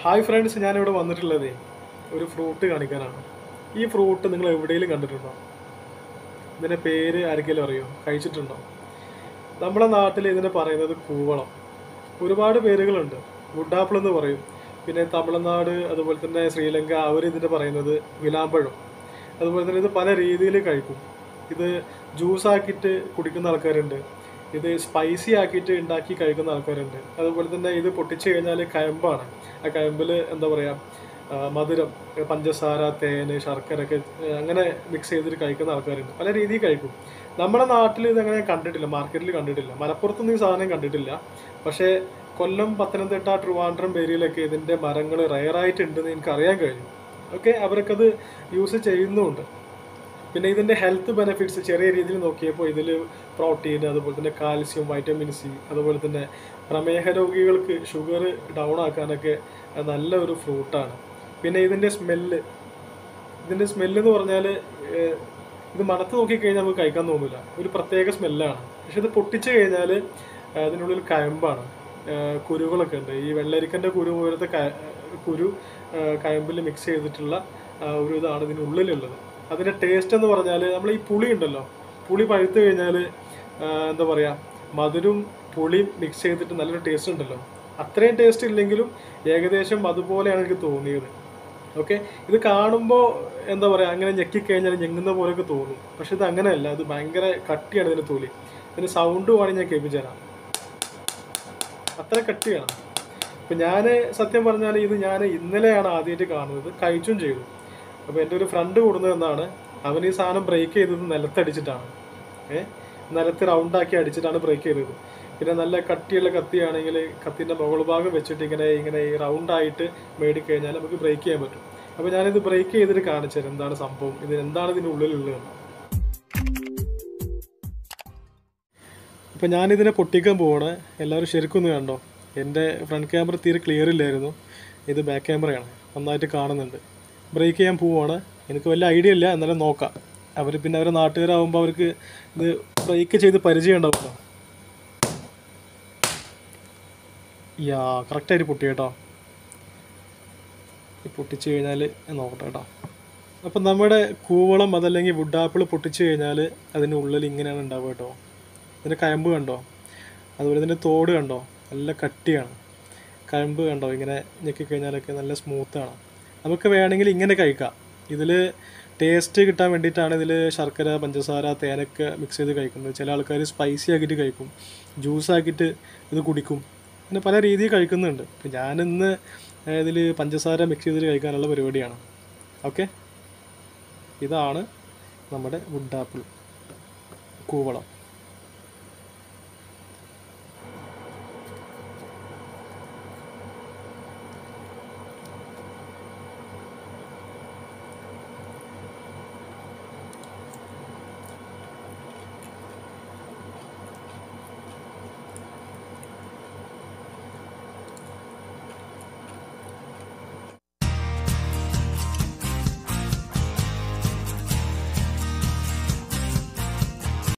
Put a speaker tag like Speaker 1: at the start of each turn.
Speaker 1: hi friends ഞാനിവിടെ വന്നിട്ടുള്ളത് ഒരു ഫ്രൂട്ട് കാണിക്കാനാണ് ഈ ഫ്രൂട്ട് നിങ്ങൾ എവിടെയെങ്കിലും കണ്ടിട്ടുണ്ടോ ഇതിൻ്റെ പേര് ആർക്കെങ്കിലും അറിയോ കഴിച്ചിട്ടുണ്ടോ നമ്മുടെ നാട്ടിൽ ഇതിനെ പറയുന്നത് കൂവളം ഒരുപാട് പേരുകളുണ്ട് വുഡ് ആപ്പിൾ എന്ന് പറയും പിന്നെ തമിഴ്നാട് അതുപോലെ തന്നെ ശ്രീലങ്ക അവർ ഇതിൻ്റെ പറയുന്നത് വിലാമ്പഴം അതുപോലെ തന്നെ ഇത് പല രീതിയിൽ കഴിക്കും ഇത് ജ്യൂസ് ആക്കിയിട്ട് കുടിക്കുന്ന ആൾക്കാരുണ്ട് ഇത് സ്പൈസി ആക്കിയിട്ട് ഉണ്ടാക്കി കഴിക്കുന്ന ആൾക്കാരുണ്ട് അതുപോലെ തന്നെ ഇത് പൊട്ടിച്ച് കഴിഞ്ഞാൽ കയമ്പാണ് ആ കയമ്പിൽ എന്താ പറയുക മധുരം പഞ്ചസാര തേന് ശർക്കര ഒക്കെ ഏഹ് അങ്ങനെ മിക്സ് ചെയ്തിട്ട് കഴിക്കുന്ന ആൾക്കാരുണ്ട് പല രീതിയിൽ കഴിക്കും നമ്മുടെ നാട്ടിൽ ഇതങ്ങനെ കണ്ടിട്ടില്ല മാർക്കറ്റിൽ കണ്ടിട്ടില്ല മലപ്പുറത്തൊന്നും ഈ സാധനം കണ്ടിട്ടില്ല പക്ഷേ കൊല്ലം പത്തനംതിട്ട ട്രിവാൻഡ്രം ഏരിയയിലൊക്കെ ഇതിൻ്റെ മരങ്ങൾ റയറായിട്ടുണ്ടെന്ന് എനിക്ക് അറിയാൻ കഴിഞ്ഞു ഓക്കെ അവരൊക്കെ അത് യൂസ് ചെയ്യുന്നുമുണ്ട് പിന്നെ ഇതിൻ്റെ ഹെൽത്ത് ബെനിഫിറ്റ്സ് ചെറിയ രീതിയിൽ നോക്കിയപ്പോൾ ഇതിൽ പ്രോട്ടീൻ അതുപോലെ തന്നെ കാൽസ്യം വൈറ്റമിൻ സി അതുപോലെ തന്നെ പ്രമേഹ രോഗികൾക്ക് ഷുഗർ ഡൗൺ ആക്കാനൊക്കെ നല്ല ഒരു ഫ്രൂട്ടാണ് പിന്നെ ഇതിൻ്റെ സ്മെല്ല് ഇതിൻ്റെ സ്മെല്ല് എന്ന് പറഞ്ഞാൽ ഇത് മണത്ത് നോക്കിക്കഴിഞ്ഞാൽ നമുക്ക് കഴിക്കാൻ തോന്നില്ല ഒരു പ്രത്യേക സ്മെല്ലാണ് പക്ഷെ ഇത് പൊട്ടിച്ച് കഴിഞ്ഞാൽ അതിനുള്ളിൽ കയമ്പാണ് ഏഹ് കുരുകളൊക്കെ ഉണ്ട് ഈ വെള്ളരിക്കൻ്റെ കുരു പോലത്തെ ക- കുരു ഏഹ് കയമ്പിൽ മിക്സ് ചെയ്തിട്ടുള്ള ആ, ഒരു ഇതാണ് ഇതിനുള്ളിലുള്ളത് അതിൻ്റെ ടേസ്റ്റ് എന്ന് പറഞ്ഞാൽ നമ്മൾ ഈ പുളി ഉണ്ടല്ലോ പുളി പഴുത്ത് കഴിഞ്ഞാൽ എന്താ പറയുക മധുരവും പുളിയും മിക്സ് ചെയ്തിട്ട് നല്ലൊരു ടേസ്റ്റ് ഉണ്ടല്ലോ അത്രയും ടേസ്റ്റ് ഇല്ലെങ്കിലും ഏകദേശം അതുപോലെയാണ് എനിക്ക് തോന്നിയത് ഓക്കെ ഇത് കാണുമ്പോൾ എന്താ പറയുക അങ്ങനെ ഞെക്കിക്കഴിഞ്ഞാൽ ഞെങ്ങുന്ന പോലെയൊക്കെ തോന്നും പക്ഷെ ഇത് അങ്ങനെയല്ല ഇത് ഭയങ്കര കട്ടിയാണ് ഇതിന് തൊലി ഇതിന് സൗണ്ട് വേണമെങ്കിൽ ഞാൻ കേൾപ്പിച്ചു തരാം അത്ര കട്ടിയാണ് അപ്പം ഞാൻ സത്യം പറഞ്ഞാൽ ഇത് ഞാൻ ഇന്നലെയാണ് ആദ്യമായിട്ട് കാണുന്നത് കഴിച്ചും ചെയ്തു അപ്പോൾ എൻ്റെ ഒരു ഫ്രണ്ട് കൂടുന്നതെന്നാണ് അവൻ ഈ സാധനം ബ്രേക്ക് ചെയ്തത് നിലത്തടിച്ചിട്ടാണ് ഏ നിലത്ത് റൗണ്ടാക്കി അടിച്ചിട്ടാണ് ബ്രേക്ക് ചെയ്തത് പിന്നെ നല്ല കട്ടിയുള്ള കത്തിയാണെങ്കിൽ കത്തിൻ്റെ മുകൾ ഭാഗം വെച്ചിട്ട് ഇങ്ങനെ ഇങ്ങനെ ഈ റൗണ്ടായിട്ട് മേടിക്കഴിഞ്ഞാൽ നമുക്ക് ബ്രേക്ക് ചെയ്യാൻ പറ്റും അപ്പോൾ ഞാനിത് ബ്രേക്ക് ചെയ്തിട്ട് കാണിച്ചു തരാം എന്താണ് സംഭവം ഇത് എന്താണ് ഇതിൻ്റെ ഉള്ളിലുള്ളതെന്ന് ഇപ്പം ഞാനിതിനെ പൊട്ടിക്കാൻ പോവാണ് എല്ലാവരും ശരിക്കും ഒന്ന് കണ്ടോ എൻ്റെ ഫ്രണ്ട് ക്യാമറ തീരെ ക്ലിയർ ഇല്ലായിരുന്നു ഇത് ബാക്ക് ക്യാമറയാണ് നന്നായിട്ട് കാണുന്നുണ്ട് ബ്രേക്ക് ചെയ്യാൻ പോവാണ് എനിക്ക് വലിയ ഐഡിയ ഇല്ല എന്നാലും നോക്കാം അവർ പിന്നെ അവരെ നാട്ടുകാരാകുമ്പോൾ അവർക്ക് ഇത് ബ്രേക്ക് ചെയ്ത് പരിചയം ഉണ്ടാവുമല്ലോ യാ കറക്റ്റായിട്ട് പൊട്ടി കേട്ടോ ഈ പൊട്ടിച്ച് കഴിഞ്ഞാൽ നോക്കട്ടെ കേട്ടോ അപ്പം നമ്മുടെ കൂവളം അതല്ലെങ്കിൽ വുഡ് ആപ്പിൾ പൊട്ടിച്ച് കഴിഞ്ഞാൽ അതിൻ്റെ ഉള്ളിൽ ഇങ്ങനെയാണ് ഉണ്ടാവുക കേട്ടോ ഇതിൻ്റെ കയമ്പ് കണ്ടോ അതുപോലെ ഇതിൻ്റെ തോട് കണ്ടോ നല്ല കട്ടിയാണ് കയമ്പ് കണ്ടോ ഇങ്ങനെ ഞെക്കിക്കഴിഞ്ഞാലൊക്കെ നല്ല സ്മൂത്താണ് നമുക്ക് വേണമെങ്കിൽ ഇങ്ങനെ കഴിക്കാം ഇതിൽ ടേസ്റ്റ് കിട്ടാൻ വേണ്ടിയിട്ടാണ് ഇതിൽ ശർക്കര പഞ്ചസാര തേനൊക്കെ മിക്സ് ചെയ്ത് കഴിക്കുന്നത് ചില ആൾക്കാർ സ്പൈസി ആക്കിയിട്ട് കഴിക്കും ജ്യൂസ് ആക്കിയിട്ട് ഇത് കുടിക്കും അങ്ങനെ പല രീതിയിൽ കഴിക്കുന്നുണ്ട് ഇപ്പം ഞാനിന്ന് ഇതിൽ പഞ്ചസാര മിക്സ് ചെയ്തിട്ട് കഴിക്കാനുള്ള പരിപാടിയാണ് ഓക്കെ ഇതാണ് നമ്മുടെ വുഡ് ആപ്പിൾ കൂവളം